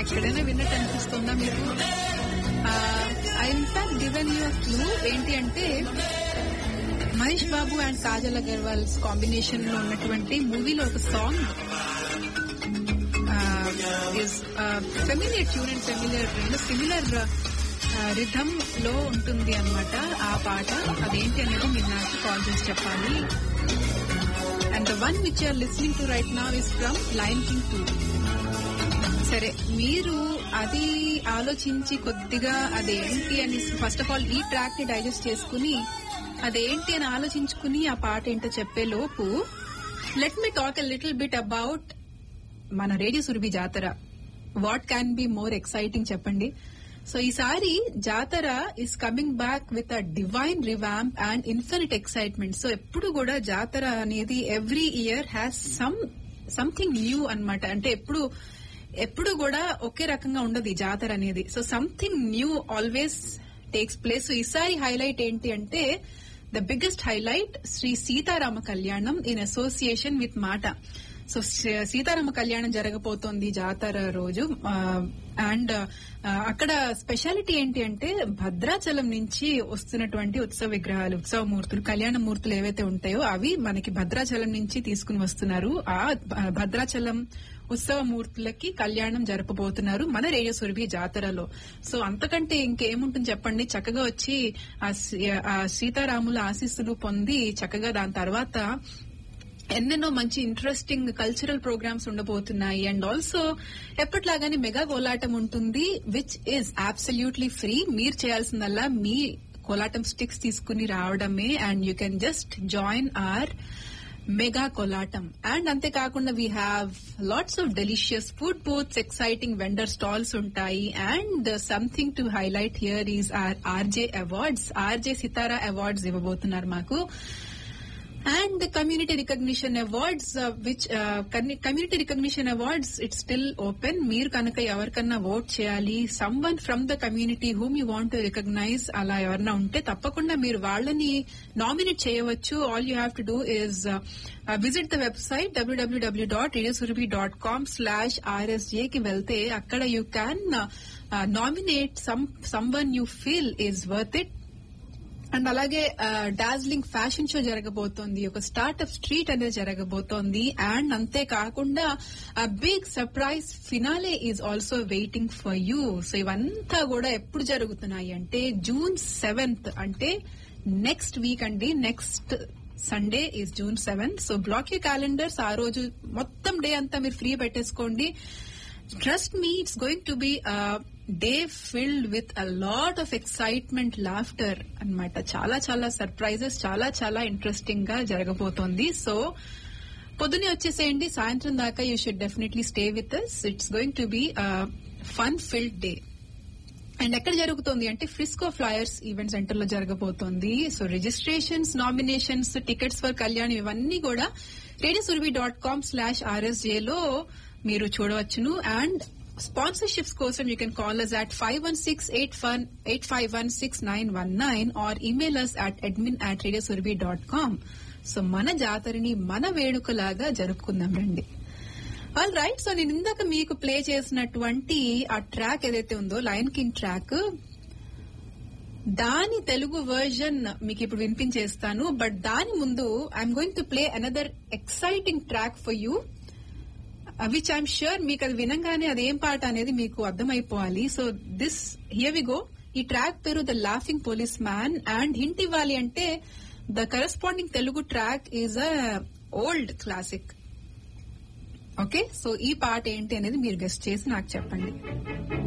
ఎక్కడైనా విన్నట్టు అనిపిస్తుందా మీకు I in fact given you clue ఏంటి అంటే మహేష్ బాబు అండ్ కాజల్ అగర్వాల్ కాంబినేషన్ లో ఉన్నటువంటి మూవీలో ఒక song is familiar tune and familiar similar rhythm లో ఉంటుంది అన్నమాట ఆ పాట అదేంటి అనేది మీరు నాకు కాల్ చేసి చెప్పాలి and the one which are listening to right now is from Lion King two సరే మీరు అది ఆలోచించి కొద్దిగా అదేంటి అని ఫస్ట్ ఆఫ్ ఆల్ ఈ ట్రాక్ ని డైజెస్ట్ చేసుకుని అదేంటి అని ఆలోచించుకుని ఆ పాట ఏంటో చెప్పే లోపు let me talk a little bit about మన radio Surabhi Jatara what can be more exciting చెప్పండి సో ఈసారి Jatara is coming back with a divine revamp and infinite excitement so ఎప్పుడు కూడా జాతర అనేది every year has some something new అన్నమాట అంటే ఎప్పుడు ఎప్పుడు కూడా ఒకే రకంగా ఉండదు ఈ జాతర అనేది so something new always takes place so ఈసారి హైలైట్ ఏంటి అంటే the biggest highlight Sri Seetharama Kalyanam in association with Mata so సీ- సీతారామ కళ్యాణం జరగబోతోంది జాతర రోజు అండ్ అక్కడ స్పెషాలిటీ ఏంటి అంటే భద్రాచలం నుంచి వస్తున్నటువంటి ఉత్సవ విగ్రహాలు ఉత్సవ మూర్తులు కళ్యాణ మూర్తులు ఏవైతే ఉంటాయో అవి మనకి భద్రాచలం నుంచి తీసుకుని వస్తున్నారు ఆ భ- భద్రాచలం ఉత్సవ మూర్తులకి కళ్యాణం జరపబోతున్నారు మన రేడియో సురభి జాతరలో సో అంతకంటే ఇంకేముంటుంది చెప్పండి చక్కగా వచ్చి ఆ సీ- ఆ సీతారాముల ఆశీస్సులు పొంది చక్కగా దాని తర్వాత ఎన్నెన్నో మంచి ఇంట్రెస్టింగ్ కల్చరల్ ప్రోగ్రామ్స్ ఉండబోతున్నాయి అండ్ ఆల్సో ఎప్పటిలాగానే మెగా కోలాటం ఉంటుంది విచ్ ఈస్ అబ్సల్యూట్లీ ఫ్రీ మీరు చేయాల్సిందల్లా మీ కోలాటం స్టిక్స్ తీసుకుని రావడమే and you can just join our mega Kolatam and అంతేకాకుండా we have lots of delicious food booths exciting vendor stalls ఉంటాయి and something to highlight here is our RJ awards RJ Sitara awards ఇవ్వబోతున్నారు మాకు and community recognition awards which community recognition awards it's still open మీరు కనుక ఎవరికన్నా vote చేయాలి someone from the community whom you want to recognise అలా ఎవరన్నా ఉంటే తప్పకుండా మీరు వాళ్ళని నామినేట్ చేయవచ్చు all you have to do is visit the website WWW dot రేడియోసురభి dot com slash RSJ కి వెళ్తే అక్కడ you can nominate some some one you feel is worth it and అలాగే డార్జిలింగ్ ఫ్యాషన్ షో జరగబోతోంది ఒక స్టార్ట్అప్ స్ట్రీట్ అనేది జరగబోతోంది and అంతేకాకుండా ఆ big surprise finale is also waiting for you so ఇవంతా కూడా ఎప్పుడు జరుగుతున్నాయి అంటే జూన్ సెవెంత్ అంటే నెక్స్ట్ వీక్ అండి next Sunday is June seventh so block you calendars ఆ రోజు మొత్తం డే అంతా మీరు ఫ్రీ పెట్టేసుకోండి trust me it's going to be day filled with a lot of excitement laughter అన్నమాట చాలా చాలా సర్ప్రైజెస్ చాలా చాలా ఇంట్రెస్టింగ్ గా జరగబోతోంది సో పొద్దునే వచ్చేసేయండి సాయంత్రం దాకా you should definitely stay with us it's going to be fun filled day and ఎక్కడ జరుగుతోంది అంటే ఫ్రిస్కో ఫ్లయర్స్ ఈవెంట్ సెంటర్ లో జరగబోతోంది so registrations nominations tickets for Kalyan ఇవన్నీ కూడా radio Surabhi dot com slash RSJ లో మీరు చూడవచ్చును అండ్ స్పాన్సర్షిప్స్ కోసం you can call us at five one six eight one eight five one six nine one nine or email us at admin at radio Surabhi dot com so మన జాతరని మన వేడుకలాగా జరుపుకుందాం రండి all right so నేను ఇందాక మీకు play చేసినటువంటి ఆ track ఏదైతే ఉందో లయన్ కింగ్ ట్రాక్ దాని తెలుగు వర్జన్ మీకు ఇప్పుడు వినిపించేస్తాను బట్ దాని ముందు I'm going to play another exciting track for you which I'm sure మీకు అది వినంగానే అదేం పాట అనేది మీకు అర్థమైపోవాలి so this here we go ఈ ట్రాక్ పేరు the laughing policeman and hint ఇవ్వాలి అంటే the corresponding Telugu track is a old classic okay so ఈ పాట ఏంటి అనేది మీరు గెస్ట్ చేసి నాకు చెప్పండి